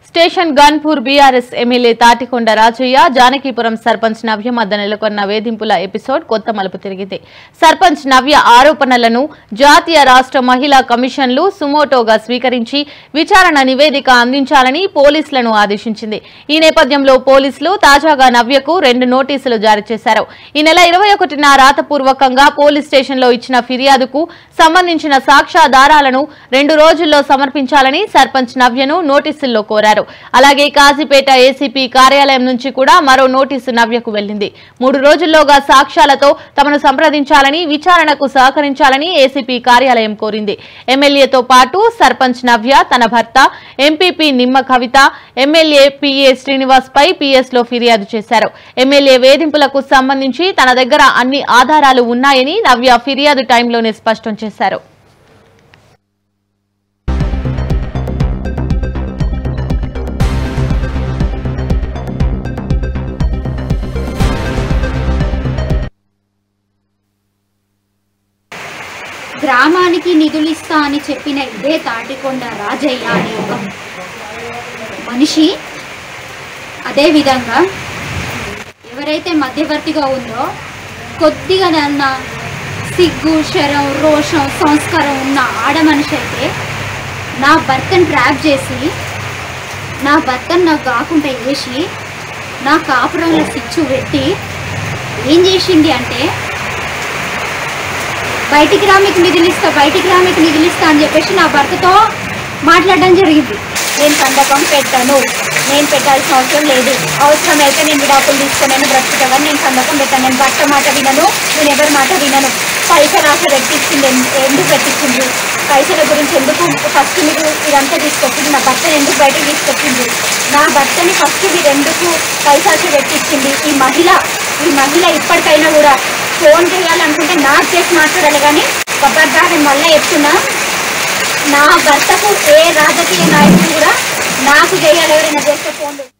station Ghanpur BRS MLA Thatikonda Rajaiah Janakipuram sarpanch Navya మధ్య నెలకొన్న వేధింపుల ఎపిసోడ్ కొత్త మలుపు తిరిగింది సర్పంచ్ నవ్య ఆరోపణలను జాతీయ రాష్ట్ర మహిళా కమిషన్లు సుమోటోగా స్వీకరించి విచారణ నివేదిక అందించాలని పోలీసులను ఆదేశించింది ఈ నేపథ్యంలో పోలీసులు తాజాగా నవ్యకు రెండు నోటీసులు జారీ చేశారు ఈ నెల ఇరవై ఒకటిన రాతపూర్వకంగా పోలీస్ స్టేషన్లో ఇచ్చిన ఫిర్యాదుకు సంబంధించిన సాక్ష్యాధారాలను రెండు రోజుల్లో సమర్పించాలని సర్పంచ్ నవ్యను నోటీసుల్లో కోరారు అలాగే కాజీపేట ఏసీపీ కార్యాలయం నుంచి కూడా మరో నోటీసు నవ్యకు వెళ్లింది మూడు రోజుల్లోగా సాక్ష్యాలతో తమను సంప్రదించాలని విచారణకు సహకరించాలని ఏసీపీ కార్యాలయం కోరింది ఎమ్మెల్యేతో పాటు సర్పంచ్ నవ్య తన భర్త MPP Nimma Kavitha MLA PA Srinivas పై పిఎస్ లో ఫిర్యాదు చేశారు ఎమ్మెల్యే వేధింపులకు సంబంధించి తన దగ్గర అన్ని ఆధారాలు ఉన్నాయని నవ్య ఫిర్యాదు టైంలోనే స్పష్టం చేశారు గ్రామానికి నిధులు ఇస్తా అని చెప్పిన ఇదే తాటికొండ రాజయ్య అనే ఒక మనిషి అదేవిధంగా ఎవరైతే మధ్యవర్తిగా ఉందో కొద్దిగా నన్న సిగ్గు శరం రోషం సంస్కారం ఉన్న ఆడ మనిషి అయితే నా భర్తను ట్రాప్ చేసి నా భర్తను నాకు కాకుండా వేసి నా కాపురంలో సిచ్చు పెట్టి ఏం చేసింది అంటే బయటికి రా మీకు నిధులు ఇస్తా బయటికి రా మీకు నిధులు ఇస్తా అని చెప్పేసి నా భర్తతో మాట్లాడడం జరిగింది నేను సంతకం పెట్టను నేను పెట్టాల్సిన అవసరం లేదు అవసరమైతే నేను విడాకులు తీసుకున్నాను బ్రతుకుతాను నేను సంతకం పెట్టాను నేను భర్త మాట వినను నేను ఎవరి మాట వినను పైసలు ఆశ పెట్టించింది ఎందు- ఎందుకు పెట్టించింది పైసల గురించి ఎందుకు ఫస్ట్ మీరు ఇదంతా తీసుకొచ్చింది నా భర్తను ఎందుకు బయటకు తీసుకొచ్చింది నా భర్తని ఫస్ట్ మీరు ఎందుకు పైసాశ పెట్టించింది ఈ మహిళ ఈ మహిళ ఇప్పటికైనా కూడా ఫోన్ చేయాలనుకుంటే నాకు చేసి మాట్లాడాలి కానీ గబ్బర్గా నేను మళ్ళీ చెప్తున్నా నా భర్తకు ఏ రాజకీయ నాయకుడు కూడా నాకు చేయాలి ఎవరైనా చేస్తే ఫోన్